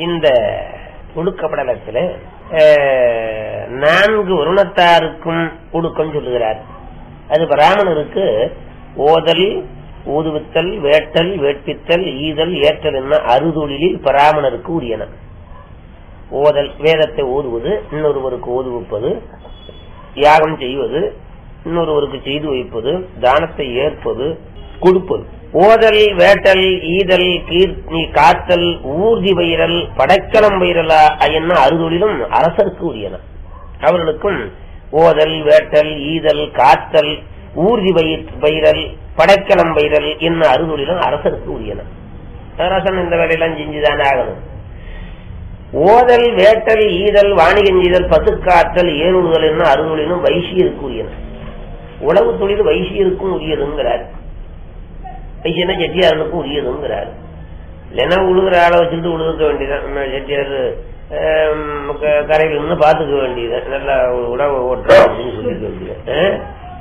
இந்த ஒடுக்கப்படலத்துல அஹ், நான்கு வருணத்தாருக்கும் ஒடுக்கம் சொல்லுகிறார் அது பிராமணருக்கு ஓதல் ஊதுவித்தல் வேட்டல் வேட்பித்தல் ஈதல் ஏற்றல் என்ன அறுதொழிலில் பிராமணருக்கு உரியன ஓதல் வேதத்தை ஓதுவது இன்னொருவருக்கு ஓதுவிப்பது யாகம் செய்வது இன்னொருவருக்கு செய்து வைப்பது தானத்தை ஏற்பது கொடுப்பது ஓதல் வேட்டல் ஈதல் கீர்த்தி காத்தல் ஊர்தி பயிரல் படைக்கலம் பயிரலா என்ன அறுதொழிலும் அரசருக்கு உரியன அவர்களுக்கும் ஓதல் வேட்டல் ஈதல் காத்தல் ஊர்தி பயிர் பயிரல் படைக்கலம் பயிரல் என்ன அறுதொழிலும் அரசருக்கு உரியன அரசன் இந்த வேலையெல்லாம் செஞ்சுதானே ஆகணும் ஓதல் வேட்டல் ஈதல் வாணிகம் செய்தல் பசுக்காத்தல் ஏறுதல் என்ன அறுதொழிலும் வைசியருக்கு உரியன உழவு தொழில் வைசியருக்கும் உரியதுங்கிறார் வைசியனா செட்டியாரனுக்கும் உரியதுங்கிறார் இல்லைன்னா உழுகிற ஆளை வச்சுக்கிட்டு உழுதுக்க வேண்டியதான் நம்ம செட்டியார் ஆம், க- கரையில இருந்து பாத்துக்க வேண்டியது நல்லா உழவு ஓட்டுறோம் அப்படின்னு சொல்லிக்க வேண்டியது ஆ?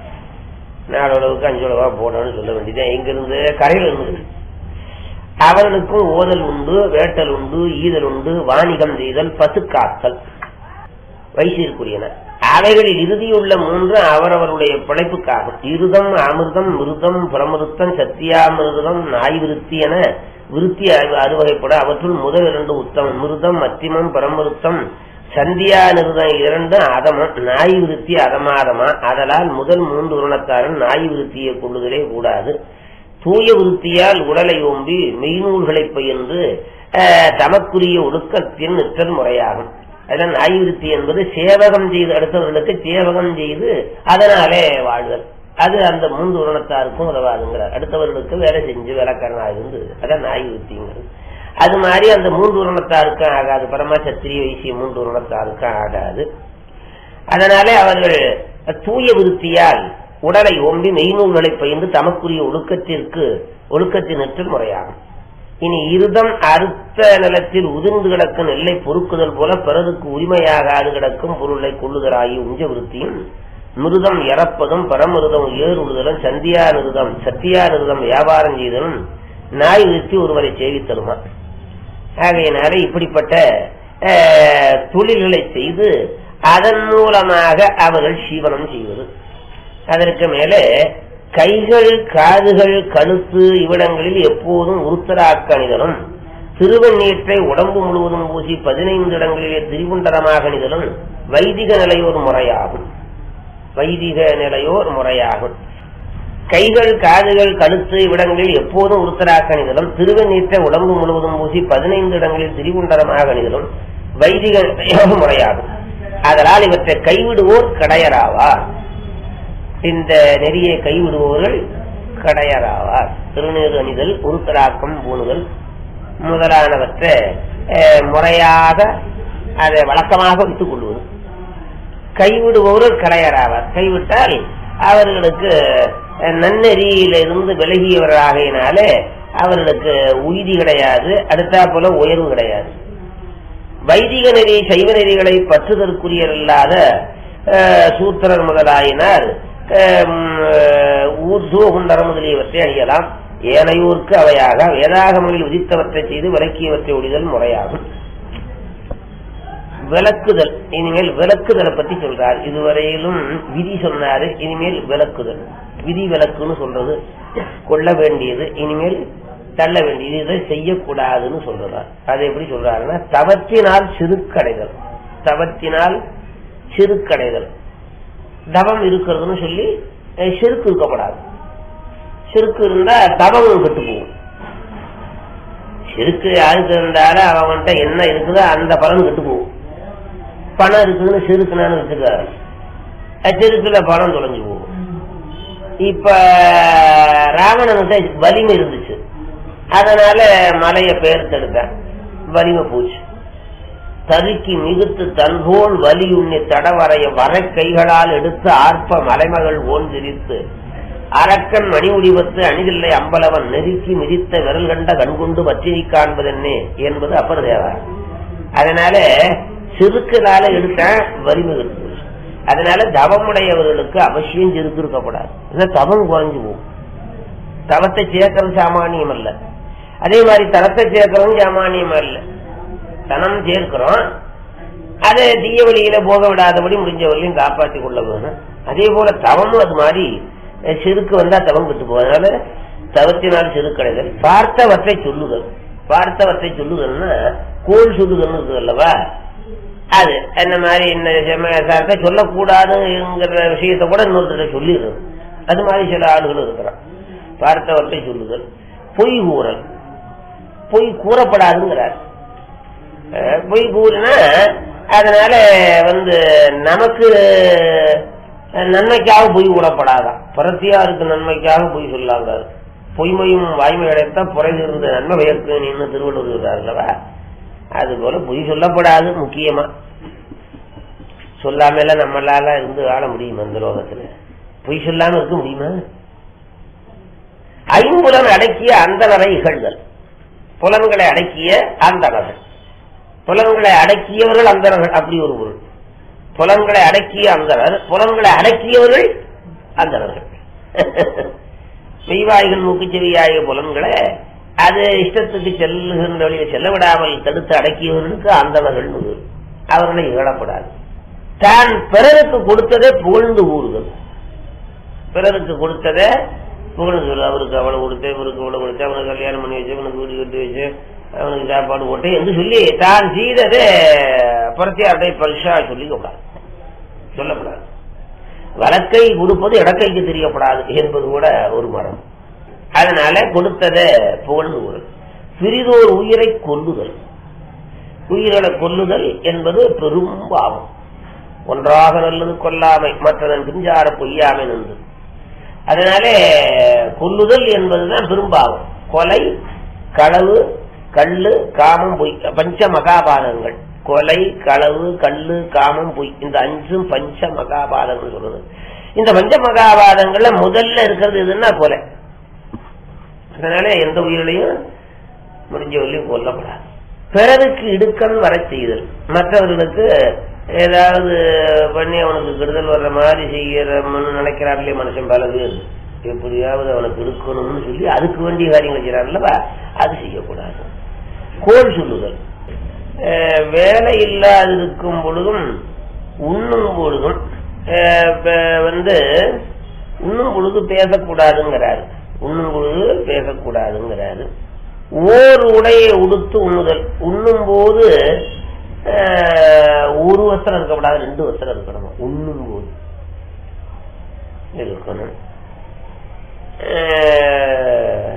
நாலு உழவுக்கு அஞ்சு உழவா போடணும்னு சொல்ல வேண்டியது எங்க இருந்து கரையில இருந்து அவர்களுக்கும் ஓதல் உண்டு வேட்டல் உண்டு ஈதல் உண்டு வாணிகம் செய்தல் பசுக்காத்தல் வைசிற்குரியன அவைகளில் இறுதியுள்ள மூன்று அவரவருடைய பிழைப்புக்காகும் இருதம் அமிர்தம் மிருதம் பிரமிருத்தம் சத்தியாமிருதம் நாய் விருத்தி என விருத்தி அறு- அறுவகைப்பட அவற்றுள் முதல் இரண்டு உத்தமம் மிருதம் மத்தியமம் பிரமிருத்தம் சந்தியா நிருதம் இரண்டு அதமம் நாய் விருத்தி அதமாதமா அதலால் முதல் மூன்று உருணத்தாரன் நாய் விருத்தியை கொள்ளுதலே கூடாது தூய விருத்தியால் உடலை ஓம்பி மெய்நூல்களை பயின்று அஹ், தமக்குரிய ஒடுக்கத்தின் நிற்றல் முறையாகும் அதனால் நாய் விருத்தி என்பது சேவகம் செய்து அடுத்தவர்களுக்கு சேவகம் செய்து அதனாலே வாழ்தல் அது அந்த மூன்று உரணத்தாருக்கும் உதவாதுங்கிறார் அடுத்தவர்களுக்கு வேலை செஞ்சு வேலைக்காரனா இருந்து அதான் நாய் விருத்திங்கிறது அது மாதிரி அந்த மூன்று உரணத்தாருக்கும் ஆகாது பரமா சத்திரிய வைசிய மூன்று உரணத்தாருக்கும் ஆகாது அதனாலே அவர்கள் தூய விருத்தியால் உடலை ஓம்பி மெய்நூல்களை பயின்று தமக்குரிய ஒழுக்கத்திற்கு ஒழுக்கத்தின் நிற்றல் முறையாகும் இனி இருதம் அறுத்த நிலத்தில் உதிர்ந்து கிடக்கும் நெல்லை பொறுக்குதல் போல பிறருக்கு உரிமையாகாது கிடக்கும் பொருளை கொள்ளுதலாகி உஞ்ச விருத்தியும் மிருதம் இறப்பதும் பரமிருதம் ஏறுதலும் சந்தியா நிருதம் சத்தியா நிருதம் வியாபாரம் செய்தலும் நாய் விருத்தி ஒருவரை சேவித்தலுமா ஆகையினால இப்படிப்பட்ட அஹ், தொழில்களை செய்து அதன் மூலமாக அவர்கள் சீவனம் செய்வது அதற்கு மேலே கைகள் காதுகள் கழுத்து இவ்விடங்களில் எப்போதும் உருத்தராக்கணிதலும் திருவண்ணீற்றை உடம்பு முழுவதும் பூசி பதினைந்து இடங்களிலே திரிகுண்டரமாக அணிதலும் வைதிக நிலையோர் முறையாகும் வைதிக நிலையோர் முறையாகும் கைகள் காதுகள் கழுத்து இவ்விடங்களில் எப்போதும் உருத்தராக்க அணிதலும் திருவண்ணீற்றை உடம்பு முழுவதும் பூசி பதினைந்து இடங்களில் திரிகுண்டரமாக அணிதலும் வைதிக முறையாகும் அதனால் இவற்றை கைவிடுவோர் கடையராவார் இந்த நெறியை கைவிடுபவர்கள் கடையராவார் திருநீறு அணிதல் உருத்தராக்கம் பூணுதல் முதலானவற்றை அஹ், முறையாக அதை வழக்கமாக வைத்துக் கொள்வது கைவிடுபவர்கள் கடையராவார் கைவிட்டால் அவர்களுக்கு அஹ், நன்னெறியிலிருந்து விலகியவர்களாகையினாலே அவர்களுக்கு உய்தி கிடையாது அடுத்தாப்புல உயர்வு கிடையாது வைதிக நெறி சைவ நெறிகளை பற்றுதற்குரியல்லாத அஹ், சூத்திரர் முதலாயினார் ஊர்துவ குண்டரம் முதலியவற்றை அணியலாம் ஏனையோருக்கு அவையாக வேதாகமங்களில் விதித்தவற்றை செய்து விலக்கியவற்றை ஒழிதல் முறையாகும் விளக்குதல் இனிமேல் விளக்குதலை பத்தி சொல்றார் இதுவரையிலும் விதி சொன்னாரு இனிமேல் விளக்குதல் விதி விலக்குன்னு சொல்றது கொள்ள வேண்டியது இனிமேல் தள்ள வேண்டியது இதை செய்யக்கூடாதுன்னு சொல்றார் அது எப்படி சொல்றாருன்னா தவத்தினால் சிறுக்கடைதல் தவத்தினால் சிறுக்கடைதல் தவம் இருக்கிறதுன்னு சொல்லி அஹ், செருக்கு இருக்கப்படாது செருக்கு இருந்தா தவமும் கெட்டு போகும் செருக்கு யாருக்கு இருந்தாலும் அவன்கிட்ட என்ன இருக்குதோ அந்த பலன் கெட்டு போகும் பணம் இருக்குதுன்னு செருக்குனான்னு வச்சுக்காரு செருக்குல பணம் தொலைஞ்சு போகும் இப்ப ராவணன்கிட்ட வலிமை இருந்துச்சு அதனால மலைய பெயர்த்தெடுத்தான் வலிமை போச்சு தருக்கி மிகுத்து தன்போல் வலி உண்ணி தடவரைய வரை கைகளால் எடுத்து ஆர்ப்ப மலைமகள் ஓன்றிரித்து அரக்கன் மணி முடிவத்து அணிதில்லை அம்பலவன் நெருக்கி மிதித்த விரல் கண்ட கண்கொண்டு பற்றினி காண்பதென்னே என்பது அப்பர் தேவா அதனால சிறுக்குனால எடுத்த வலிமை இருக்கு அதனால தவமுடையவர்களுக்கு அவசியம் செருக்கு இருக்கக்கூடாது இல்ல தவம் குறைஞ்சு போகும் தவத்தை சேர்க்கறது சாமானியம் அல்ல அதே மாதிரி தரத்தை சேர்க்கறதும் சாமானியம் அல்ல தனம் சேர்க்கிறோம் அதை தீய வழியில போக விடாதபடி முடிஞ்ச வரையும் காப்பாற்றி கொள்ள வேணும் அதே போல தவமும் அது மாதிரி அஹ், செருக்கு வந்தா தவம் விட்டு போகும் அதனால தவத்தினால் செருக்கடைதல் பார்த்தவற்றை சொல்லுதல் பார்த்தவற்றை சொல்லுதல்னா கோல் சொல்லுதல்னு இருக்குது அல்லவா அது அந்த மாதிரி இந்த சமயத்தை சொல்லக்கூடாதுங்கிற விஷயத்த கூட இன்னொருத்தர சொல்லிடுறது அது மாதிரி சில ஆளுகள் இருக்கிறான் பார்த்தவற்றை சொல்லுதல் பொய் கூறல் பொய் கூறப்படாதுங்கிறார் அஹ் பொய் கூறினா அதனால வந்து நமக்கு நன்மைக்காக பொய் கூறப்படாதான் புறத்தியாருக்கு நன்மைக்காக பொய் சொல்லாங்கிறார் பொய்மையும் வாய்மை அடைத்த புறையிலிருந்து நன்மை வயற்கு நின்று திருவள்ளுவர் சொல்றார் அல்லவா அது போல பொய் சொல்லப்படாது முக்கியமா சொல்லாம எல்லாம் நம்மளால இருந்து ஆள முடியுமா இந்த லோகத்துல பொய் சொல்லாம இருக்க முடியுமா ஐம்புலன் அடக்கிய அந்தனரை இகழ்தல் புலன்களை அடக்கிய அந்தனர்கள் புலன்களை அடக்கியவர்கள் அந்தனர்கள் அப்படி ஒரு பொருள் புலன்களை அடக்கிய அந்தனர் புலன்களை அடக்கியவர்கள் அந்தனர்கள் மெய்வாய்கள் மூக்குச்செவியாகிய புலன்களை அது இஷ்டத்துக்கு செல்லுகின்ற வழியை செல்ல விடாமல் தடுத்து அடக்கியவர்களுக்கு அந்தனர்கள் அவர்களை இகழப்படாது தான் பிறருக்கு கொடுத்ததை புகழ்ந்து ஊறுதல் பிறருக்கு கொடுத்ததை புகழ்ந்து சொல்லு அவருக்கு அவ்வளவு கொடுத்தேன் இவருக்கு இவ்வளவு கொடுத்தேன் அவனுக்கு கல்யாணம் பண்ணி வச்சு அவனுக்கு வீடு கட்டி வச்சு அவனுக்கு சாப்பாடு போட்டு என்று சொல்லி தான் செய்ததை புறத்தியார்டை பரிசா சொல்லிக்க கூடாது சொல்லக்கூடாது வழக்கை கொடுப்பது இடக்கைக்கு தெரியப்படாது என்பது கூட ஒரு மரம் அதனால கொடுத்ததை புகழ்ந்து ஊறு சிறிதோர் உயிரை கொல்லுதல் உயிர்களை கொல்லுதல் என்பது பெரும் பாவம் ஒன்றாக நல்லது கொல்லாமை மற்றதன் பிஞ்சார பொய்யாமை நன்று அதனாலே கொல்லுதல் என்பதுதான் பெரும்பாவம் கொலை களவு கள்ளு காமம் பொய் பஞ்ச மகாபாதங்கள் கொலை களவு கள்ளு காமம் பொய் இந்த அஞ்சும் பஞ்ச மகாபாதங்கள் சொல்றது இந்த பஞ்ச மகாபாதங்கள்ல முதல்ல இருக்கிறது எதுன்னா கொலை அதனால எந்த உயிரிலையும் முடிஞ்ச வரையும் கொல்லப்படாது பிறருக்கு இடுக்கண் வர செய்தல் மற்றவர்களுக்கு ஏதாவது பண்ணி அவனுக்கு கெடுதல் வர்ற மாதிரி செய்யறோம்னு நினைக்கிறார்களே மனுஷன் பல பேர் எப்படியாவது அவனுக்கு எடுக்கணும்னு சொல்லி அதுக்கு வேண்டிய காரியங்கள் செய்யறான்லவா அது செய்யக்கூடாது கோல் சொல்லுதல் அஹ் வேலை இல்லாதிருக்கும் பொழுதும் உண்ணும் பொழுதும் அஹ் ப- வந்து உண்ணும் பொழுது பேசக்கூடாதுங்கிறாரு உண்ணும் பொழுது பேசக்கூடாதுங்கிறாரு ஓர் உடையை உடுத்து உண்ணுதல் உண்ணும் போது ஒரு வஸ்திரம் இருக்கக்கூடாது ரெண்டு வஸ்திரம் இருக்கணும் உண்ணும் போது இருக்கணும் அஹ்,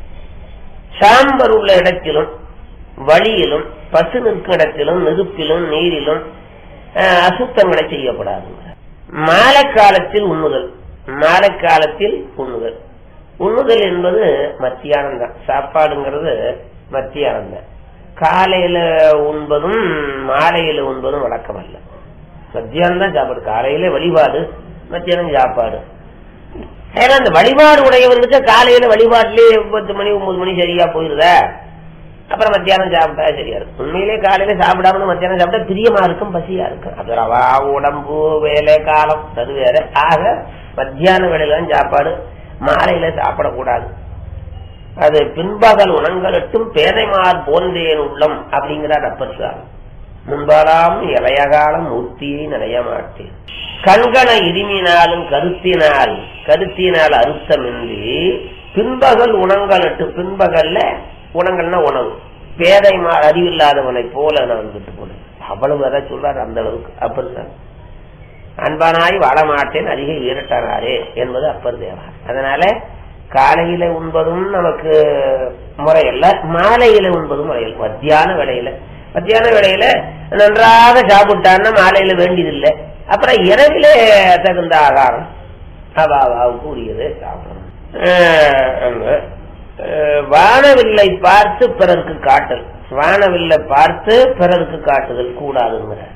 சாம்பர் உள்ள இடத்திலும் வழியிலும் பசு நிற்கும் இடத்திலும் நெருப்பிலும் நீரிலும் அஹ், அசுத்தங்களை செய்யப்படாது மாலை காலத்தில் உண்ணுதல் மாலை காலத்தில் உண்ணுதல் உண்ணுதல் என்பது மத்தியானம் தான் சாப்பாடுங்கிறது மத்தியானம் தான் காலையில உண்பதும் மாலையில உண்பதும் வழக்கம் அல்ல மத்தியானம் தான் சாப்பாடு காலையில வழிபாடு மத்தியானம் சாப்பாடு ஏன்னா அந்த வழிபாடு உடையவர்களுக்கு காலையில வழிபாட்டிலே பத்து மணி ஒன்பது மணி சரியா போயிருதா அப்புறம் மத்தியானம் சாப்பிட்டா சரியா இருக்கும் உண்மையிலே காலையில சாப்பிடாம மத்தியானம் சாப்பிட்டா பிரியமா இருக்கும் பசியா இருக்கும் அது ரவா உடம்பு வேலை காலம் அது வேற ஆக மத்தியான வேலையில தான் சாப்பாடு மாலையில சாப்பிடக்கூடாது அது பின்பகல் உணங்கலட்டும் பேதைமார் போன்றேன் உள்ளம் அப்படிங்கிறார் அப்பர் சாமி முன்பாலாம் இளைய காலம் மூர்த்தியை நினைய மாட்டேன் கண்கண இருமினாலும் கருத்தினால் கருத்தினால் அறுத்தமின்றி பின்பகல் உணங்கலட்டு பின்பகல்ல உணங்கல்னா உணவு பேதைமா அறிவில்லாதவனை போல நான் விட்டு போனேன் அவ்வளவு அதை சொல்றாரு அந்த அளவுக்கு அப்பர் சாமி அன்பானாய் வாழ மாட்டேன் அதிக வீரட்டானாரே என்பது அப்பர் தேவார் அதனால காலையில உண்பதும் நமக்கு முறையல்ல மாலையில உண்பதும் முறையில் மத்தியான வேளையில மத்தியான வேளையில நன்றாக சாப்பிட்டான்னா மாலையில வேண்டியதில்லை அப்புறம் இரவிலே தகுந்த ஆகாரம் அவாவுக்கு உரியது சாப்பிடணும் அஹ் அங்க, அஹ் வானவில்லை பார்த்து பிறருக்கு காட்டல் வானவில்லை பார்த்து பிறருக்கு காட்டுதல் கூடாதுங்கிறார்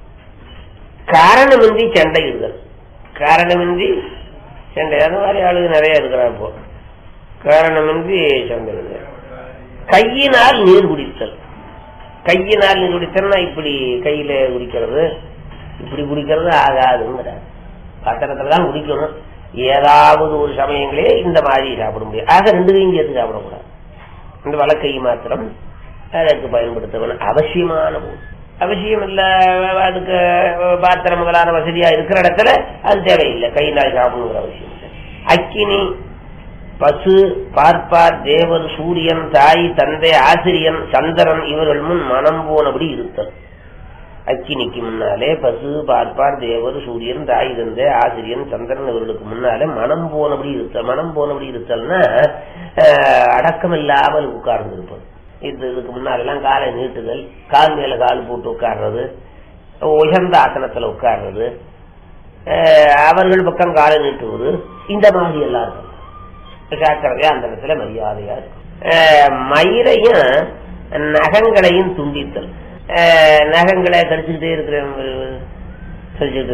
காரணமின்றி சண்டையிடுதல் காரணமின்றி சண்டை அது மாதிரி ஆளுங்க நிறைய இருக்கிறா இப்போ காரணமின்றி சண்டையிடுதல் கையினால் நீர் குடித்தல் கையினால் நீர் குடித்தல்னா இப்படி கையில குடிக்கிறது இப்படி குடிக்கிறது ஆகாதுங்கிறார் பாத்திரத்துல தான் குடிக்கணும் ஏதாவது ஒரு சமயங்களே இந்த மாதிரி சாப்பிட முடியும் ஆக ரெண்டு கையும் சேர்த்து சாப்பிடக்கூடாது இந்த வலக்கை மாத்திரம் அதற்கு பயன்படுத்த வேணும் அவசியமான போது அவசியம் இல்ல அதுக்கு பாத்திரம் முதலான வசதியா இருக்கிற இடத்துல அது தேவையில்லை கை நாள் சாப்பிடணுங்கிற அவசியம் இல்லை அக்கினி பசு பார்ப்பார் தேவர் சூரியன் தாய் தந்தை ஆசிரியன் சந்திரன் இவர்கள் முன் மனம் போனபடி இருத்தல் அக்கினிக்கு முன்னாலே பசு பார்ப்பார் தேவர் சூரியன் தாய் தந்தை ஆசிரியன் சந்திரன் இவர்களுக்கு முன்னாலே மனம் போனபடி இருத்தல் மனம் போனபடி இருத்தல்னா அடக்கம் இல்லாமல் உட்கார்ந்து இருப்பது இது இதுக்கு முன்னாலெல்லாம் காலை நீட்டுதல் கால் மேல கால் போட்டு உட்கார்றது உயர்ந்த ஆசனத்துல உட்கார்றது அவர்கள் பக்கம் காலை நீட்டுவது இந்த மாதிரி எல்லாம் இருக்கும் ஜாக்கிரதையா அந்த இடத்துல மரியாதையா இருக்கும் மயிரையும் நகங்களையும் துண்டித்தல் நகங்களை கடிச்சுக்கிட்டே இருக்கிற கடிச்சுக்கிட்டு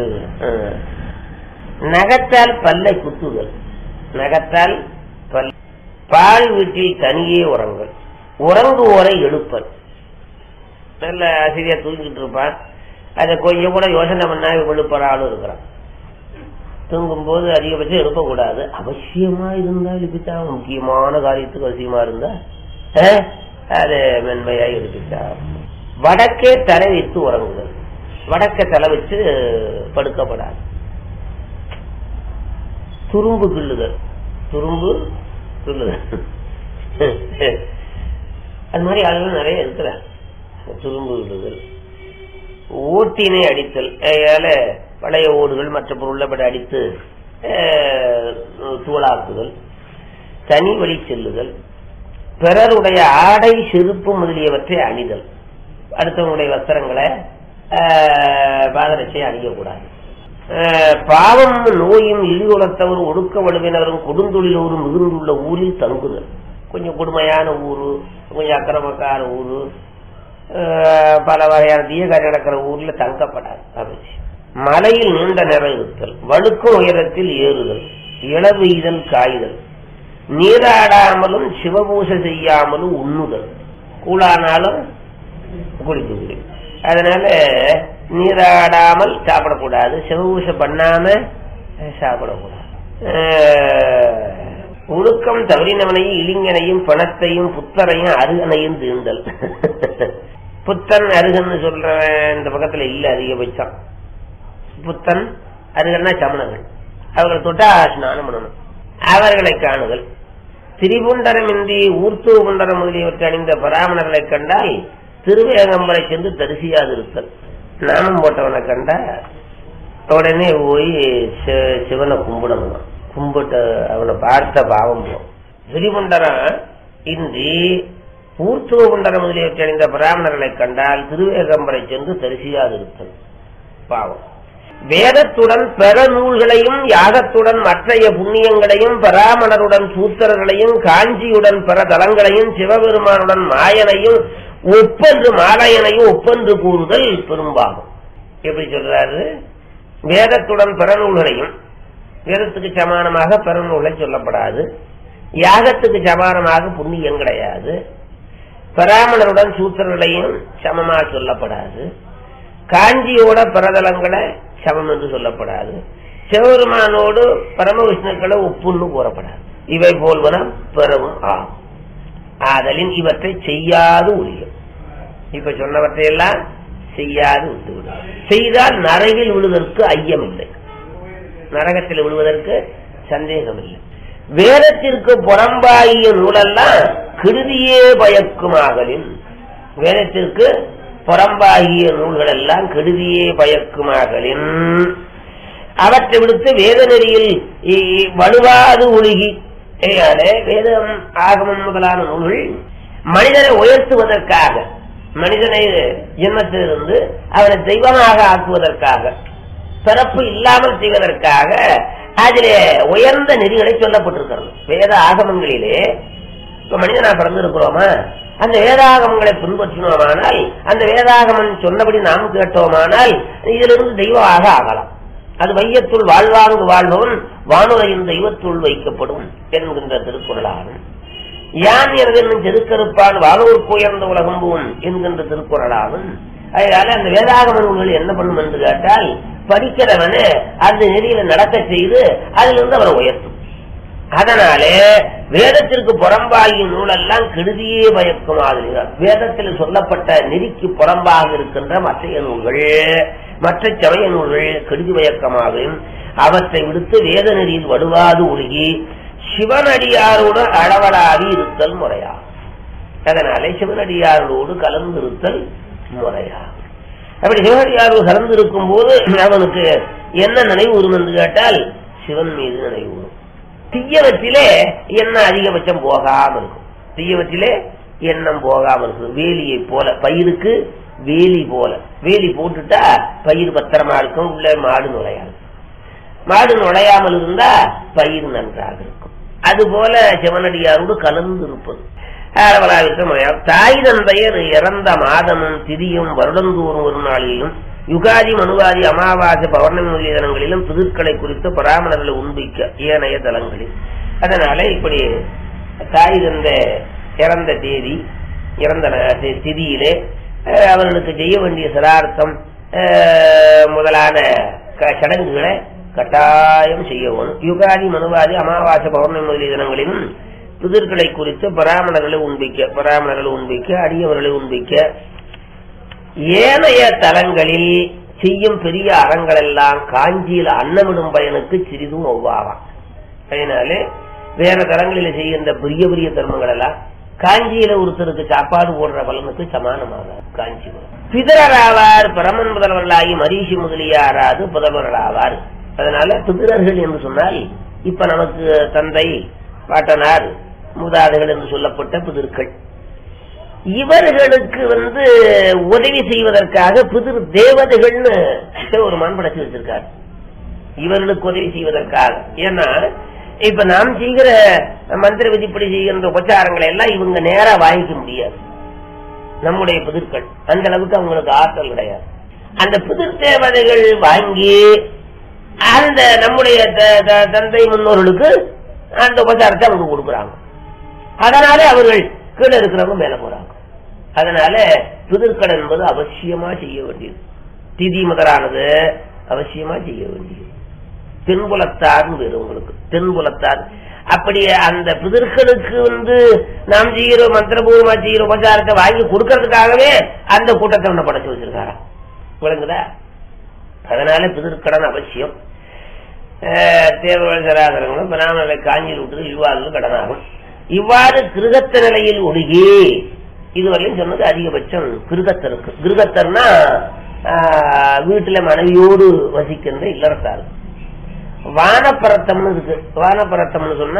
நகத்தால் பல்லை குத்துதல் நகத்தால் பல் பால் வீட்டில் தனியே உறங்கல் உறங்குவோரை எழுப்பல் நல்ல ஆசிரியர் தூங்கிட்டு இருப்பான் அதை கொஞ்சம் கூட யோசனை பண்ணா எழுப்புற ஆளும் இருக்கிறான் தூங்கும் போது அதிகபட்சம் எழுப்பக்கூடாது அவசியமா இருந்தா எழுப்பித்தான் முக்கியமான காரியத்துக்கு அவசியமா இருந்தா அது மென்மையா எழுப்பித்தா வடக்கே தலை வைத்து உறங்குதல் வடக்க தலை வச்சு படுக்கப்படாது துரும்பு கிள்ளுதல் துரும்பு கிள்ளுதல் அது மாதிரி ஆளுகள் நிறைய இருக்கிற துரும்பு விடுதல் ஓட்டினை அடித்தல் அதனால பழைய ஓடுகள் மற்ற பொருளை அடித்து தூளாக்குதல் தனி வழி செல்லுதல் பிறருடைய ஆடை செருப்பு முதலியவற்றை அணிதல் அடுத்தவங்களுடைய வஸ்திரங்களை பாதரட்சை அணியக்கூடாது பாவம் நோயும் இழிவுலத்தவர் ஒடுக்க வலுவினரும் கொடுந்தொழிலோரும் மிகுந்துள்ள ஊரில் தங்குதல் கொஞ்சம் கொடுமையான ஊரு கொஞ்சம் அக்கிரமக்கார ஊரு பல வகையான தீயகாரி நடக்கிற ஊர்ல தங்கப்படாது அவசியம் மலையில் நீண்ட நிறம் இருத்தல் வழுக்கும் உயரத்தில் ஏறுதல் இளவெய்தல் காய்தல் நீராடாமலும் சிவபூசை செய்யாமலும் உண்ணுதல் கூழானாலும் குடிக்குது அதனால நீராடாமல் சாப்பிடக்கூடாது சிவபூசை பண்ணாம சாப்பிடக்கூடாது ஒழுக்கம் தவறினவனையும் இளிங்கனையும் பணத்தையும் புத்தரையும் அருகனையும் தீர்ந்தல் புத்தன் அருகன்னு சொல்ற இந்த பக்கத்துல இல்ல அதிகபட்சம் புத்தன் அருகன்னா சமணர்கள் அவர்கள் தொட்டா ஸ்நானம் பண்ணணும் அவர்களை காணுதல் திரிபுண்டரமின்றி ஊர்த்து புண்டரம் முதலியவற்றை அணிந்த பராமணர்களை கண்டால் திருவேகம்பரை சென்று தரிசியாது இருத்தல் நாமம் போட்டவனை கண்டா உடனே போய் சிவனை கும்பிடணும் கும்பிட்டு அவனை பார்த்த பாவம் போகும் திரிபுண்டரம் இன்றி ஊர்த்துவ புண்டரம் முதலியவற்றை அணிந்த பிராமணர்களை கண்டால் திருவேகம்பரை சென்று தரிசியாது இருத்தல் பாவம் வேதத்துடன் பெற நூல்களையும் யாகத்துடன் மற்றைய புண்ணியங்களையும் பராமணருடன் சூத்திரர்களையும் காஞ்சியுடன் பிற தலங்களையும் சிவபெருமானுடன் மாயனையும் ஒப்பென்று மாலையனையும் ஒப்பென்று கூறுதல் பெரும்பாகும் எப்படி சொல்றாரு வேதத்துடன் பிற நூல்களையும் வேதத்துக்கு சமானமாக பிற நூல்களை சொல்லப்படாது யாகத்துக்கு சமானமாக புண்ணியம் கிடையாது பராமணருடன் சூத்திரர்களையும் சமமாக சொல்லப்படாது காஞ்சியோட பிரதலங்களை சமம் என்று சொல்லப்படாது சிவபெருமானோடு பரம விஷ்ணுக்களை ஒப்புன்னு கூறப்படாது இவை போல்வன பெறவும் ஆகும் ஆதலின் இவற்றை செய்யாது ஒழியும் இப்ப சொன்னவற்றையெல்லாம் செய்யாது விட்டுவிடும் செய்தால் நரகில் விழுவதற்கு ஐயம் இல்லை நரகத்தில் விழுவதற்கு சந்தேகம் இல்லை வேதத்திற்கு புறம்பாகிய நூலெல்லாம் கிருதியே பயக்குமாகலின் வேதத்திற்கு புறம்பாகிய நூல்கள் எல்லாம் கெடுதியே பயக்குமாகலின் அவற்றை விடுத்து வேத நெறியில் வலுவாது ஒழுகி வேதம் ஆகமம் முதலான நூல்கள் மனிதனை உயர்த்துவதற்காக மனிதனை ஜென்மத்திலிருந்து அவனை தெய்வமாக ஆக்குவதற்காக பிறப்பு இல்லாமல் செய்வதற்காக அதிலே உயர்ந்த நெறிகளை சொல்லப்பட்டிருக்கிறது வேத ஆகமங்களிலே இப்ப மனிதனா பிறந்திருக்கிறோமா அந்த வேதாகமங்களை பின்பற்றினோமானால் அந்த வேதாகமன் சொன்னபடி நாம் கேட்டோமானால் இதிலிருந்து தெய்வமாக ஆகலாம் அது வையத்துள் வாழ்வாங்கு வாழ்பவன் வானுரையின் தெய்வத்துள் வைக்கப்படும் என்கின்ற திருக்குறளாகும் யான் எனதென்னும் செருக்கருப்பான் வானூருக்கு உயர்ந்த உலகம்புவன் என்கின்ற திருக்குறளாகும் அதனால அந்த வேதாகம நூல்கள் என்ன பண்ணும் என்று கேட்டால் படிக்கிறவனே அந்த நெறியில நடக்க செய்து அதிலிருந்து அவரை உயர்த்தும் அதனாலே வேதத்திற்கு புறம்பாகிய நூலெல்லாம் கெடுதியே பயக்கும் ஆதலினார் வேதத்தில் சொல்லப்பட்ட நெறிக்கு புறம்பாக இருக்கின்ற மற்ற நூல்கள் மற்ற சமய நூல்கள் கெடுதி பயக்கமாகவும் அவற்றை விடுத்து வேத நெறியில் வடுவாது ஒழுகி சிவனடியாரோடு அளவலாவி இருத்தல் முறையா அதனாலே சிவனடியாரோடு கலந்திருத்தல் முறையா அப்படி சிவனடியாரோடு கலந்திருக்கும் போது அவனுக்கு என்ன நினைவு வரும் என்று கேட்டால் சிவன் மீது நினைவு வரும் தீயவற்றிலே எண்ணம் அதிகபட்சம் போகாம இருக்கும் தீயவற்றிலே எண்ணம் போகாம இருக்கும் வேலியை போல பயிருக்கு வேலி போல வேலி போட்டுட்டா பயிர் பத்திரமா இருக்கும் உள்ள மாடு நுழையாது மாடு நுழையாமல் இருந்தா பயிர் நன்றாக இருக்கும் அதுபோல சிவனடியாரோடு கலந்து இருப்பது தாய் தந்தையர் இறந்த மாதமும் திதியும் வருடந்தோறும் ஒரு நாளிலும் யுகாதி மனுவாதி அமாவாசை பௌர்ணமி முதலிய தினங்களிலும் பிதுக்களை குறித்து பராமணர்களை உண்பிக்க ஏனைய தலங்களில் அதனால இப்படி தாய் தந்த இறந்த தேதி இறந்த திதியிலே அவர்களுக்கு செய்ய வேண்டிய சிரார்த்தம் முதலான சடங்குகளை கட்டாயம் செய்யவும் யுகாதி மனுவாதி அமாவாசை பௌர்ணமி முதலிய தினங்களிலும் பிதிர்களை குறித்து பராமணர்களை உண்பிக்க பராமணர்களை உண்பிக்க அடியவர்களை உண்பிக்க ஏனைய தலங்களில் செய்யும் பெரிய அறங்கள் எல்லாம் காஞ்சியில் அன்னமிடும் பயனுக்கு சிறிதும் ஒவ்வாவாம் அதனாலே வேற தலங்களில் செய்கின்ற பெரிய பெரிய தர்மங்கள் எல்லாம் காஞ்சியில ஒருத்தருக்கு சாப்பாடு போடுற பலனுக்கு சமானமாக காஞ்சிபுரம் பிதரராவார் பரமன் புதல்வர்களாகி மரீஷி முதலியாராது புதல்வர்களாவார் அதனால பிதிரர்கள் என்று சொன்னால் இப்ப நமக்கு தந்தை பாட்டனார் மூதாதைகள் என்று சொல்லப்பட்ட பிதிர்கள் இவர்களுக்கு வந்து உதவி செய்வதற்காக புதிர் தேவதைகள்னு ஒரு படைச்சு வச்சிருக்காரு இவர்களுக்கு உதவி செய்வதற்காக ஏன்னா இப்ப நாம் செய்கிற மந்திர விதிப்படி செய்கின்ற உபச்சாரங்களை எல்லாம் இவங்க நேரா வாங்கிக்க முடியாது நம்முடைய புதிர்கள் அந்த அளவுக்கு அவங்களுக்கு ஆற்றல் கிடையாது அந்த புதிர் தேவதைகள் வாங்கி அந்த நம்முடைய தந்தை முன்னோர்களுக்கு அந்த உபச்சாரத்தை அவங்க கொடுக்குறாங்க அதனால அவர்கள் கீழே இருக்கிறவங்க மேல போறாங்க அதனால புதிர்கடன் என்பது அவசியமா செய்ய வேண்டியது திதி முதலானது அவசியமா செய்ய வேண்டியது தென்புலத்தார்னு வேறு உங்களுக்கு தென்புலத்தார் அப்படி அந்த புதிர்களுக்கு வந்து நாம் செய்கிற மந்திரபூர்வமா செய்கிற உபச்சாரத்தை வாங்கி கொடுக்கறதுக்காகவே அந்த கூட்டத்தை ஒண்ணு படைச்சு வச்சிருக்காரா விளங்குதா அதனால புதிர்கடன் அவசியம் தேவர்கள் சராதரங்களும் பிராமணர்களை காஞ்சியில் விட்டு இவ்வாறு கடனாகும் இவ்வாறு கிருகத்த நிலையில் ஒழுகி இதுவரையும் சொன்னது அதிகபட்சம் கிருகத்தருக்கு கிருகத்தர்னா வீட்டுல மனைவியோடு வசிக்கின்ற இல்லறத்தார் வானப்பரத்தம்னு இருக்கு வானப்பரத்தம்னு சொன்ன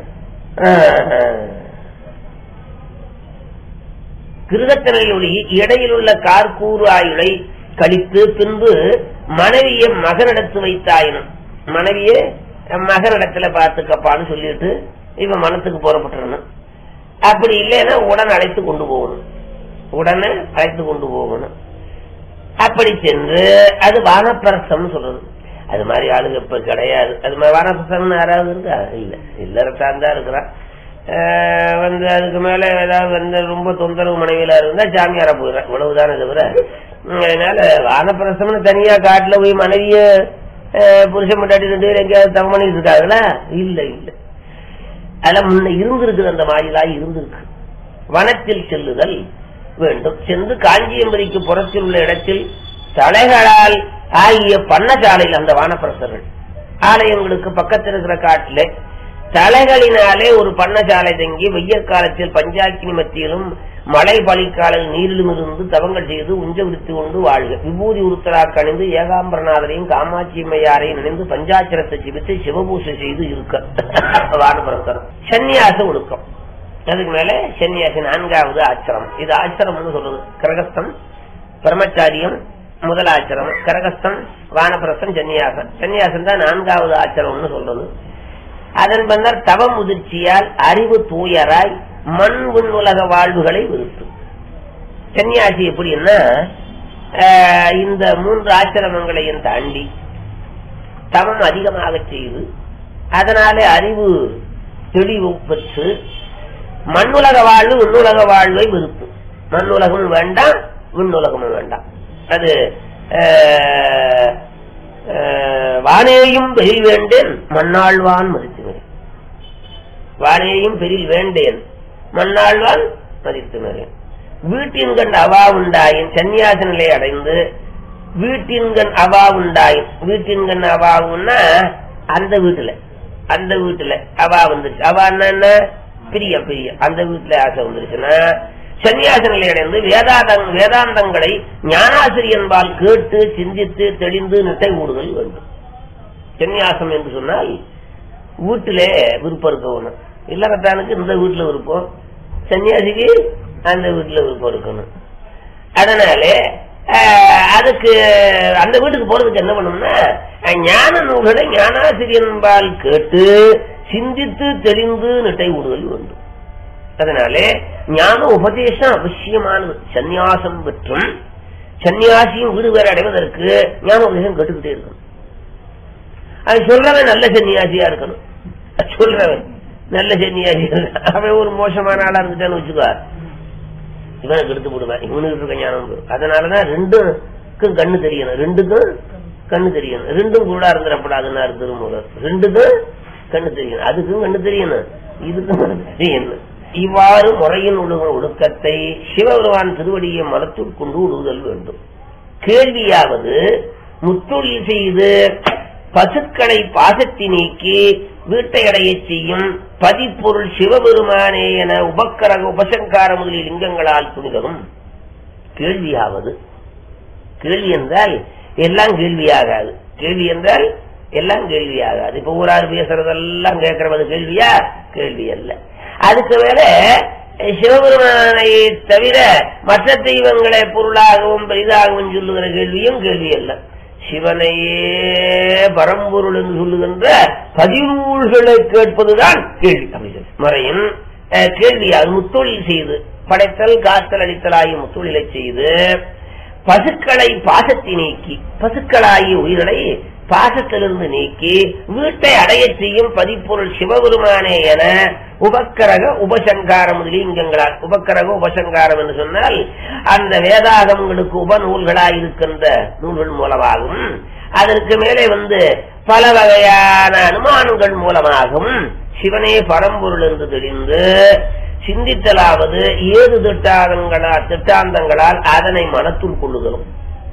கிருகத்தனில் ஒளி இடையில் உள்ள கார்கூறு ஆயுளை கழித்து பின்பு மனைவியை மகனிடத்து வைத்தாயினும் மனைவியே மகனிடத்துல பார்த்துக்கப்பான்னு சொல்லிட்டு இவன் மனத்துக்கு புறப்பட்டுறணும் அப்படி இல்லைன்னா உடனே அழைத்து கொண்டு போகணும் உடனே அழைத்து கொண்டு போகணும் அப்படி சென்று அது வானப்பிரசம் சொல்றது அது மாதிரி ஆளுங்க இப்ப கிடையாது அது மாதிரி வானப்பிரசம் யாராவது இருக்கா இல்ல இல்லறத்தான் தான் இருக்கிறான் வந்து அதுக்கு மேல ஏதாவது வந்து ரொம்ப தொந்தரவு மனைவியில இருந்தா சாமியாரா போயிடுறேன் இவ்வளவுதானே தவிர அதனால வானப்பிரசம்னு தனியா காட்டுல போய் மனைவிய புருஷன் முட்டாட்டி ரெண்டு பேரும் எங்கேயாவது தவம் பண்ணிட்டு இருக்காங்களா இல்ல இல்ல அதெல்லாம் முன்ன இருந்திருக்குது அந்த மாதிரிலாம் இருந்திருக்கு வனத்தில் செல்லுதல் வேண்டும் சென்று காஞ்சியம்பதிக்கு புறத்தில் உள்ள இடத்தில் தலைகளால் ஆகிய பண்ணசாலையில் அந்த வானப்பிரசர்கள் ஆலயங்களுக்கு பக்கத்தில் இருக்கிற காட்டிலே தலைகளினாலே ஒரு பண்ணசாலை தங்கி வெய்ய காலத்தில் பஞ்சாக்கினி மத்தியிலும் மழை பழிக்காலில் நீரிலும் இருந்து தவங்கள் செய்து உஞ்ச விடுத்து கொண்டு வாழ்க விபூதி உருத்தராக் அணிந்து ஏகாம்பரநாதரையும் காமாட்சியம்மையாரையும் நினைந்து பஞ்சாட்சரத்தை ஜிபித்து சிவபூசை செய்து இருக்க வானபிரசரம் சன்னியாச ஒழுக்கம் அதுக்கு மேல சன்னியாசி நான்காவது ஆச்சிரம் இது ஆச்சிரம்னு சொல்றது கிரகஸ்தம் பிரம்மச்சாரியம் முதல் ஆச்சிரம் கரகஸ்தம் வானப்பிரசம் சன்னியாசம் சன்னியாசம் தான் நான்காவது ஆச்சிரம்னு சொல்றது அதன் பின்னர் தவ முதிர்ச்சியால் அறிவு தூயராய் மண் உலக வாழ்வுகளை விருத்து சன்னியாசி எப்படின்னா இந்த மூன்று ஆச்சிரமங்களையும் தாண்டி தவம் அதிகமாக செய்து அதனாலே அறிவு தெளிவு பெற்று மண்ணுலக வாழ்வு விண்ணுலக வாழ்வை விருப்பு மண்ணுலகமும் வேண்டாம் விண்ணுலகமும் வேண்டாம் அது வானேயும் வெயில் வேண்டேன் மண்ணாழ்வான் மதித்துவேன் வாழையையும் பெரில் வேண்டேன் மண்ணாழ்வான் மதித்துனரேன் வீட்டின்கண் அவா உண்டாயின் சந்நியாச நிலை அடைந்து வீட்டின்கண் அவா உண்டாயின் வீட்டின்கண் அவாவுன்னா அந்த வீட்டுல அந்த வீட்டுல அவா வந்துருச்சு அவா என்ன பிரியம் பிரியம் அந்த வீட்டுல ஆசை வந்துருச்சுன்னா சன்னியாச நிலை அடைந்து வேதாந்தங் வேதாந்தங்களை ஞானாசிரியன்பால் கேட்டு சிந்தித்து தெளிந்து நிட்டை ஊடுதல் வேண்டும் சன்னியாசம் என்று சொன்னால் வீட்டிலே விருப்பம் இருக்கணும் இல்லறத்தானுக்கு இந்த வீட்டுல விருப்பம் சன்னியாசிக்கு அந்த வீட்டுல விருப்பம் இருக்கணும் அதனாலே அஹ், அதுக்கு அந்த வீட்டுக்கு போறதுக்கு என்ன பண்ணணும்னா அஹ், ஞான நூல்களை ஞானாசிரியன்பால் கேட்டு சிந்தித்து தெளிந்து நிட்டை ஊடுதல் வேண்டும் அதனாலே ஞான உபதேசம் அவசியமானது சந்நியாசம் பெற்றும் சன்னியாசியும் வீடு வேற அடைவதற்கு ஞான உபதேசம் கேட்டுக்கிட்டே இருக்கணும் அது சொல்றவன் நல்ல சன்னியாசியா இருக்கணும் சொல்றவன் நல்ல சன்னியாசி அவன் ஒரு மோசமான ஆளா இருந்துட்டான்னு வச்சுக்கோ இவனுக்கு எடுத்து போடுவேன் இவனுக்கு இருக்க ஞானம் போயிடும். அதனாலதான் ரெண்டுக்கும் கண்ணு தெரியணும் ரெண்டுக்கும் கண்ணு தெரியணும் ரெண்டும் கூட இருந்துடப்படாதுன்னு திருமூலர் ரெண்டுக்கும் கண்ணு தெரியணும் அதுக்கும் கண்ணு தெரியணும் இதுக்கும் கண்ணு தெரியணும் இவ்வாறு முறையின் ஒழுங்க ஒழுக்கத்தை சிவபெருமான் திருவடியை மலத்துள் கொண்டு உழுதல் வேண்டும் கேள்வியாவது முத்தொழில் செய்து பசுக்களை பாசத்தி நீக்கி வீட்டை அடையச் செய்யும் பதிப்பொருள் சிவபெருமானே என உபக்கரக உபசங்கார முதலிய லிங்கங்களால் துணிதரும் கேள்வியாவது கேள்வி என்றால் எல்லாம் கேள்வியாகாது கேள்வி என்றால் எல்லாம் கேள்வியாகாது இப்ப ஊரார் பேசுறதெல்லாம் கேட்கறது கேள்வியா கேள்வி அல்ல அதுக்கு மேல சிவபெருமானை தவிர மற்ற தெய்வங்களை பொருளாகவும் பெரிதாகவும் சொல்லுகிற கேள்வியும் கேள்வி அல்ல சிவனையே பரம்பொருள் என்று சொல்லுகின்ற பதினூல்களை கேட்பதுதான் கேள்வி அப்படி சொல்லு. மறையின் அஹ், கேள்வியால் முத்தொழில் செய்து படைத்தல் காத்தல் அடித்தல் ஆகிய முத்தொழிலை செய்து பசுக்களை பாசத்தை நீக்கி பசுக்களாகிய உயிர்களை பாசத்திலிருந்து நீக்கி வீட்டை அடையச் செய்யும் பதிப்பொருள் சிவபெருமானே என உபக்கரக உபசங்காரம் முதலிங்கங்களால் உபக்கரக உபசங்காரம் என்று சொன்னால் அந்த வேதாகங்களுக்கு உபநூல்களாய் இருக்கின்ற நூல்கள் மூலமாகவும் அதற்கு மேலே வந்து பல வகையான அனுமானங்கள் மூலமாகவும் சிவனே பரம்பொருள் என்று தெரிந்து சிந்தித்தலாவது ஏது திட்டாந்தங்களா திட்டாந்தங்களால் அதனை மனத்துள் கொள்ளுதலும்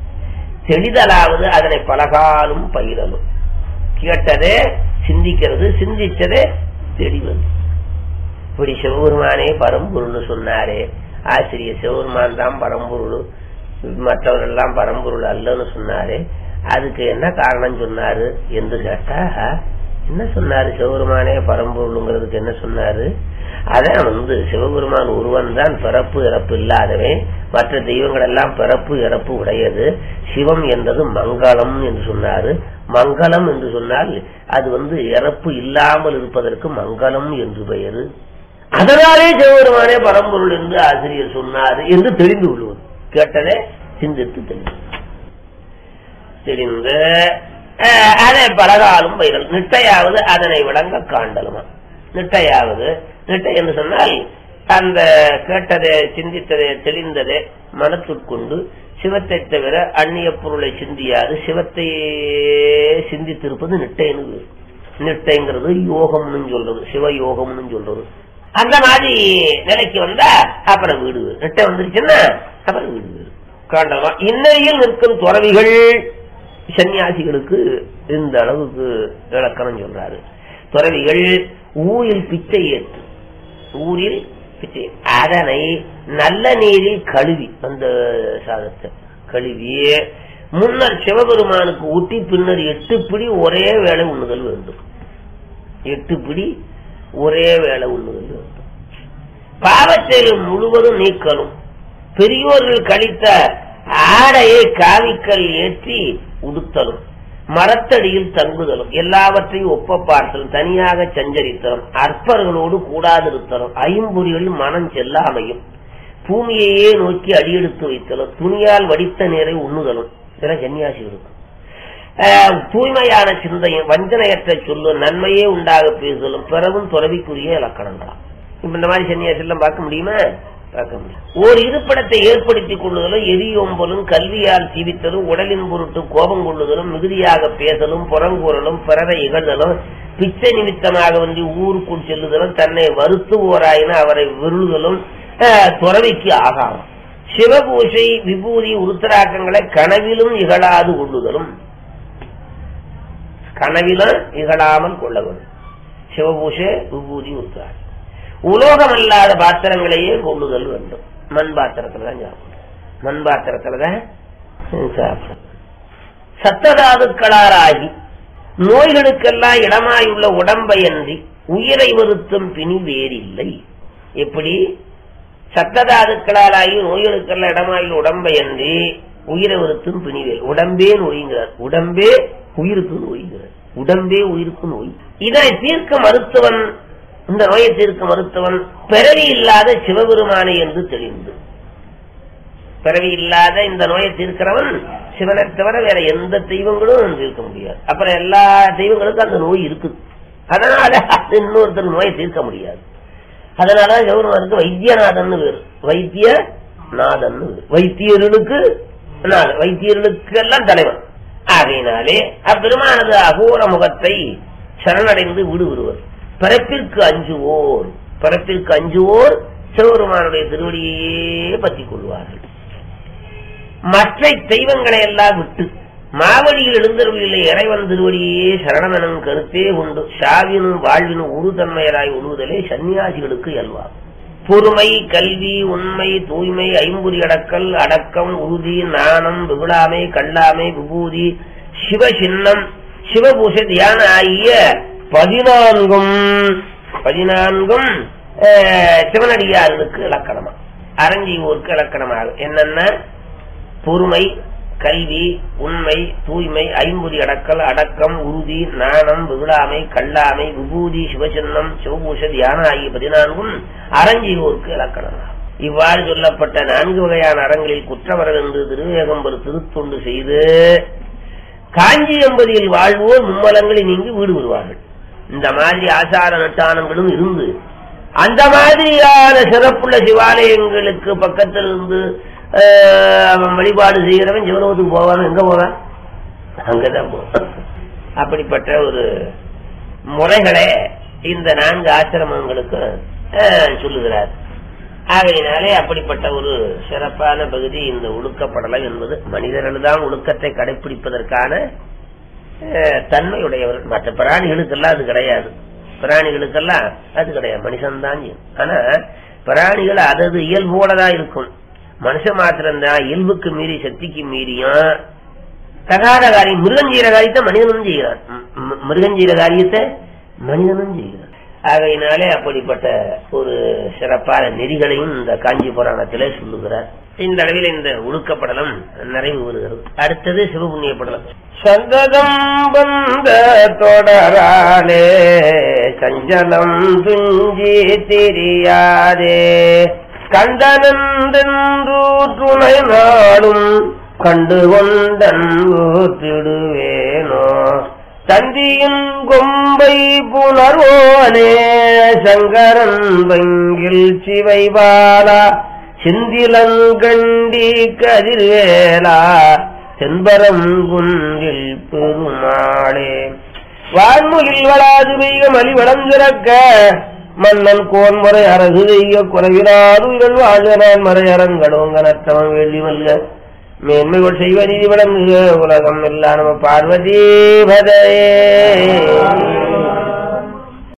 தெளிதலாவது அதனை பலகாலும் பயிரலும் கேட்டதே சிந்திக்கிறது சிந்திச்சதே தெளிவது இப்படி சிவபெருமானே பரம்பொருள்னு சொன்னாரே ஆசிரியர் சிவபெருமான் தான் பரம்பொருள் மற்றவர்கள் எல்லாம் பரம்பொருள் அல்லன்னு சொன்னாரே அதுக்கு என்ன காரணம் சொன்னாரு என்று கேட்டா என்ன சொன்னாரு சிவபெருமானே பரம்பொருளுங்கிறதுக்கு என்ன சொன்னாரு அதான் வந்து சிவபெருமான் ஒருவன் தான் பிறப்பு இறப்பு இல்லாதவன் மற்ற தெய்வங்கள் எல்லாம் பிறப்பு இறப்பு உடையது சிவம் என்றது மங்களம் என்று சொன்னாரு மங்களம் என்று சொன்னால் அது வந்து இறப்பு இல்லாமல் இருப்பதற்கு மங்களம் என்று பெயரு அதனாலே சிவபெருமானே பரம்பொருள் என்று ஆசிரியர் சொன்னார் என்று தெரிந்து கொள்வது கேட்டதே சிந்தித்து தெரிந்து தெரிந்து அஹ், அதை பலகாலும் பயிரல் நிட்டையாவது அதனை விளங்க காண்டலுமா நிட்டையாவது நிட்டை என்று சொன்னால் அந்த கேட்டதை சிந்தித்ததை தெளிந்ததை மனத்துட்கொண்டு சிவத்தை தவிர அந்நிய பொருளை சிந்தியாது சிவத்தையே சிந்தித்திருப்பது நிட்டைன்னு பேரு. நிட்டைங்கிறது யோகம்னு சொல்றது சிவயோகம்னு சொல்றது அந்த மாதிரி நிலைக்கு வந்தா அப்புறம் வீடு வேறு. நிட்டை வந்துருச்சுன்னா அப்புறம் வீடு வேறு. காண்டமா இன்னையில் நிற்கும் துறவிகள் சன்னியாசிகளுக்கு இந்த அளவுக்கு இலக்கணம் சொல்றாரு துறவிகள் ஊரில் பிச்சை ஏற்று ஊரில் பிச்சை அதனை நல்ல நீரில் கழுவி அந்த சாதத்தை கழுவி முன்னர் சிவபெருமானுக்கு ஊட்டி பின்னர் எட்டு பிடி ஒரே வேளை உண்ணுதல் வேண்டும் எட்டு பிடி ஒரே வேளை உண்ணுதல் வேண்டும் பாவத்தில் முழுவதும் நீக்கலும் பெரியோர்கள் கழித்த ஆடையை காவிக்கல் ஏற்றி உடுத்தலும் மரத்தடியில் தங்குதலும் எல்லாவற்றையும் ஒப்ப பார்த்தலும் தனியாக சஞ்சரித்தலும் அற்பர்களோடு கூடாதிருத்தலும் ஐம்பொறிகள் மனம் செல்லாமையும் பூமியையே நோக்கி அடியெடுத்து வைத்தலும் துணியால் வடித்த நீரை உண்ணுதலும் இதெல்லாம் சன்னியாசி இருக்கும் ஆஹ், தூய்மையான சிந்தையும் வஞ்சனையற்ற சொல்லும் நன்மையே உண்டாக பேசுதலும் பிறவும் துறவிக்குரிய இலக்கணங்களாம் இப்ப இந்த மாதிரி சன்னியாசி எல்லாம் பார்க்க முடியுமா பார்க்க முடியாது ஓர் இருப்பிடத்தை ஏற்படுத்திக் கொள்ளுதலும் எரியோம்பலும் கல்வியால் சீவித்தலும் உடலின் பொருட்டு கோபம் கொள்ளுதலும் மிகுதியாக பேசலும் புறங்கூறலும் பிறரை இகழ்தலும் பிச்சை நிமித்தமாக வந்து ஊருக்குள் செல்லுதலும் தன்னை வருத்துவோராயின அவரை விருளுதலும் அஹ், துறவிக்கு ஆகாரம் சிவபூஷை விபூதி உருத்தராக்கங்களை கனவிலும் இகழாது கொள்ளுதலும் கனவிலும் இகழாமல் கொள்ள வேண்டும் சிவபூஷை விபூதி உருத்தராக்கம் உலோகம் அல்லாத பாத்திரங்களையே கொள்ளுதல் வேண்டும் மண் பாத்திரத்துல தான் சாப்பிடணும் மண் பாத்திரத்துல தான் சாப்பிடணும் சத்ததாதுக்களாராகி நோய்களுக்கெல்லாம் இடமாயுள்ள உடம்பையன்றி உயிரை வருத்தும் பிணி வேறில்லை எப்படி சத்ததாதுக்களாலாகி நோய்களுக்கெல்லாம் இடமாயுள்ள உடம்பையன்றி உயிரை வருத்தும் பிணி வேறு உடம்பே நோய்கிறார் உடம்பே உயிருக்கு நோய்கிறார் உடம்பே உயிருக்கு நோய் இதை தீர்க்க மருத்துவன் இந்த நோயை தீர்க்க மருத்துவன் பிறவி இல்லாத சிவபெருமானை என்று தெரிந்து பிறவி இல்லாத இந்த நோயை தீர்க்கிறவன் சிவனை தவிர வேற எந்த தெய்வங்களும் தீர்க்க முடியாது அப்புறம் எல்லா தெய்வங்களுக்கும் அந்த நோய் இருக்குது அதனால அது இன்னொருத்தர் நோயை தீர்க்க முடியாது அதனால சிவபெருமானுக்கு வைத்தியநாதன் வேறு வைத்தியநாதன் வேறு வைத்தியர்களுக்கு நாதன். வைத்தியர்களுக்கு எல்லாம் தலைவன் ஆகையினாலே அப்பெருமானது அகோர முகத்தை சரணடைந்து விடுவிடுவர் பிறப்பிற்கு அஞ்சுவோர் பிறப்பிற்கு அஞ்சுவோர் சிவபெருமானுடைய திருவடியையே பற்றிக் கொள்வார்கள் மற்ற தெய்வங்களை எல்லாம் விட்டு மாவடியில் எழுந்தருளிலே இறைவன் திருவடியே சரணமெனும் கருத்தே உண்டு சாவினும் வாழ்வினும் உருதன்மையராய் உழுவதலே சன்னியாசிகளுக்கு இயல்பாகும் பொறுமை கல்வி உண்மை தூய்மை ஐம்புரி அடக்கல் அடக்கம் உறுதி நாணம் விகுளாமை கல்லாமை விபூதி சிவசின்னம் சிவபூஷ தியான ஆகிய பதினான்கும் பதினான்கும் அஹ், சிவனடியார்களுக்கு இலக்கணமா அரங்கியூருக்கு இலக்கணமாகும் என்னென்ன பொறுமை கல்வி உண்மை தூய்மை ஐம்புதி அடக்கல் அடக்கம் உறுதி நாணம் விகுளாமை கல்லாமை விபூதி சிவசின்னம் சிவபூஷ தியான ஆகிய பதினான்கும் அரஞ்சியோருக்கு இலக்கணமாகும் இவ்வாறு சொல்லப்பட்ட நான்கு வகையான அறங்களில் குற்றவரல் என்று திருவேகம்பர் திருத்தொண்டு செய்து காஞ்சி எம்பதியில் வாழ்வோர் மும்மலங்களில் நீங்கி வீடு வருவார்கள் இந்த மாதிரி ஆசார நட்டானங்களும் இருந்து அந்த மாதிரியான சிறப்புள்ள சிவாலயங்களுக்கு பக்கத்தில் இருந்து ஆஹ், அவன் வழிபாடு செய்கிறவன் சிவலோகத்துக்கு போவான் எங்க போவான் அங்கதான் போவான் அப்படிப்பட்ட ஒரு முறைகளை இந்த நான்கு ஆசிரமங்களுக்கு ஆஹ், சொல்லுகிறார் ஆகையினாலே அப்படிப்பட்ட ஒரு சிறப்பான பகுதி இந்த ஒழுக்கப்படலை என்பது மனிதர்கள் தான் ஒழுக்கத்தை கடைபிடிப்பதற்கான அஹ், தன்மையுடையவர்கள் மற்ற பிராணிகளுக்கெல்லாம் அது கிடையாது பிராணிகளுக்கெல்லாம் அது கிடையாது மனுஷன் தான் ஆனா பிராணிகள் அதது இயல்போட தான் இருக்கும் மனுஷன் மாத்திரம்தான் இயல்புக்கு மீறி சக்திக்கு மீறியும் தகாத காரியம் மிருகம் செய்யற காரியத்தை மனிதனும் செய்கிறான் ம், ம், மிருகம் செய்யற காரியத்தை மனிதனும் செய்கிறான் ஆகையினாலே அப்படிப்பட்ட ஒரு சிறப்பான நெறிகளையும் இந்த காஞ்சி புராணத்திலே சொல்லுகிறார் இந்த அளவில் இந்த ஒழுக்கப்படலம் நிறைவு வருகிறது அடுத்தது சிவபுண்ணிய படலம் சந்ததம் வந்த தொடராலே சஞ்சலம் துஞ்சி தெரியாதே கண்டனந்தென்று துணை நாடும் கண்டு கொண்டன் ஊற்றிடுவேனோ தந்தியின் கொம்பை புணர்வோனே சங்கரன் பங்கில் சிவை பாலா சிந்திலங்கண்டி கதிர்வேலா செம்பரம் குன்றில் பெருமாளே வான்முகில் வளாது பெய்க மலி வளஞ்சிறக்க மன்னன் கோன்முறை அரசு செய்ய குறைவிலாது இவள் வாழ்க நான் மறை அரங்கடோங்கனத்தவன் வேள்வி மல்க மேன்மைகள் செய்வ நீதி விளங்குக உலகம் எல்லாம் நம்ம பார்வதி பதையே